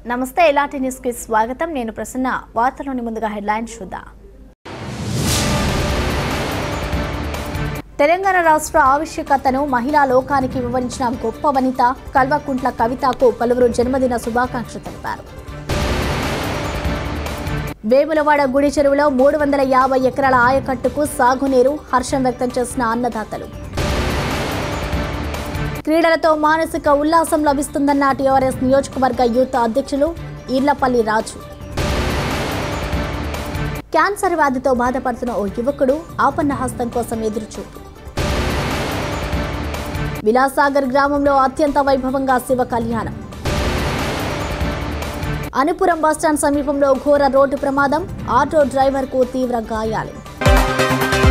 నమస్తే ఎలాంటి న్యూస్ కి స్వాగతం నేను ప్రసన్న వార్తలోని ముందుగా హెడ్లైన్స్ చూద్దాం తెలంగాణ రాష్ట్ర ఆవశ్యకతను మహిళా లోకానికి వివరించిన గొప్ప వనిత కల్వకుంట్ల కవితకు పలువురు జన్మదిన శుభాకాంక్షలు తెలిపారు వేములవాడ గుడి చెరువులో మూడు వందల యాభై ఎకరాల ఆయకట్టుకు సాగునీరు హర్షం వ్యక్తం చేసిన అన్నదాతలు క్రీడలతో మానసిక ఉల్లాసం లభిస్తుందన్న టీఆర్ఎస్ నియోజకవర్గ యూత్ అధ్యక్షులు ఈర్లపల్లి రాజు క్యాన్సర్ వ్యాధితో బాధపడుతున్న ఓ యువకుడు ఆపన్న హస్తం కోసం ఎదురుచూపు విలాసాగర్ గ్రామంలో అత్యంత వైభవంగా శివ కళ్యాణం అనుపురం బస్టాండ్ సమీపంలో ఘోర రోడ్డు ప్రమాదం ఆటో డ్రైవర్కు తీవ్ర గాయాలు